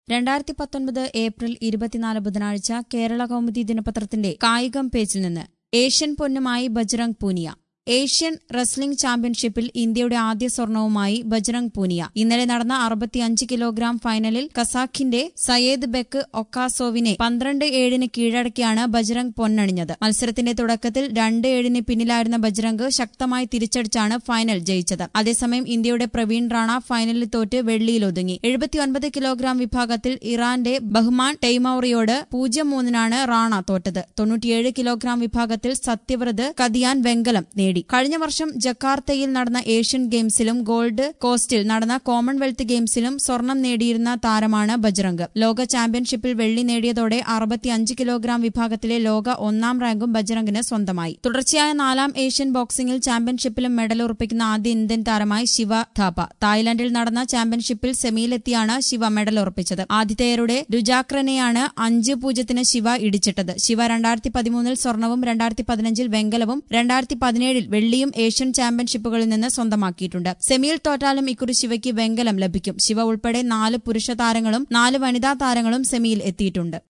രണ്ടായിരത്തി പത്തൊൻപത് ഏപ്രിൽ ഇരുപത്തിനാല് ബുധനാഴ്ച കേരള കൗമുദി ദിനപത്രത്തിന്റെ കായികം പേജിൽ നിന്ന് ഏഷ്യൻ പൊന്നുമായി ബജ്രംഗ് പൂനിയ ഏഷ്യൻ റെസ്ലിംഗ് ചാമ്പ്യൻഷിപ്പിൽ ഇന്ത്യയുടെ ആദ്യ സ്വർണവുമായി ബജ്രംഗ് പൂനിയ ഇന്നലെ നടന്ന അറുപത്തിയഞ്ച് കിലോഗ്രാം ഫൈനലിൽ കസാഖിന്റെ സയേദ് ബെക്ക് ഒക്കാസോവിനെ പന്ത്രണ്ട് ഏഴിന് കീഴടക്കിയാണ് ബജ്രംഗ് പൊന്നണിഞ്ഞത് മത്സരത്തിന്റെ തുടക്കത്തിൽ രണ്ട് ഏഴിന് പിന്നിലായിരുന്ന ബജ്രംഗ് ശക്തമായി തിരിച്ചടിച്ചാണ് ഫൈനൽ ജയിച്ചത് അതേസമയം ഇന്ത്യയുടെ പ്രവീൺ റാണ ഫൈനലിൽ തോറ്റ് വെള്ളിയിലൊതുങ്ങി എഴുപത്തിയൊൻപത് കിലോഗ്രാം വിഭാഗത്തിൽ ഇറാന്റെ ബഹ്മാൻ ടെയ്മൌറിയോട് പൂജ്യം മൂന്നിനാണ് റാണ തോറ്റത് തൊണ്ണൂറ്റിയേഴ് കിലോഗ്രാം വിഭാഗത്തിൽ സത്യവ്രത് കദിയാൻ വെങ്കലം നേടി കഴിഞ്ഞ വർഷം ജക്കാർത്തയിൽ നടന്ന ഏഷ്യൻ ഗെയിംസിലും ഗോൾഡ് കോസ്റ്റിൽ നടന്ന കോമൺവെൽത്ത് ഗെയിംസിലും സ്വർണം നേടിയിരുന്ന താരമാണ് ബജ്രംഗ് ലോക ചാമ്പ്യൻഷിപ്പിൽ വെള്ളി നേടിയതോടെ അറുപത്തിയഞ്ച് കിലോഗ്രാം വിഭാഗത്തിലെ ലോക ഒന്നാം റാങ്കും ബജ്രംഗിന് സ്വന്തമായി തുടർച്ചയായ നാലാം ഏഷ്യൻ ബോക്സിംഗിൽ ചാമ്പ്യൻഷിപ്പിലും മെഡൽ ഉറപ്പിക്കുന്ന ആദ്യ ഇന്ത്യൻ താരമായി ശിവ ഥാപ്പ തായ്ലാന്റിൽ നടന്ന ചാമ്പ്യൻഷിപ്പിൽ സെമിയിലെത്തിയാണ് ശിവ മെഡൽ ഉറപ്പിച്ചത് ആതിഥേയരുടെ രുജാക്രനെയാണ് അഞ്ച് പൂജ്യത്തിന് ശിവ ഇടിച്ചിട്ടത് ശിവ രണ്ടായിരത്തി പതിമൂന്നിൽ സ്വർണവും രണ്ടായിരത്തി പതിനഞ്ചിൽ വെങ്കലവും രണ്ടായിരത്തി പതിനേഴിൽ വെള്ളിയും ഏഷ്യൻ ചാമ്പ്യൻഷിപ്പുകളിൽ നിന്ന് സ്വന്തമാക്കിയിട്ടുണ്ട് സെമിയിൽ തോറ്റാലും ഇക്കുറി ശിവയ്ക്ക് വെങ്കലം ലഭിക്കും ശിവ ഉൾപ്പെടെ നാല് പുരുഷ താരങ്ങളും നാല് വനിതാ താരങ്ങളും സെമിയിൽ എത്തിയിട്ടുണ്ട്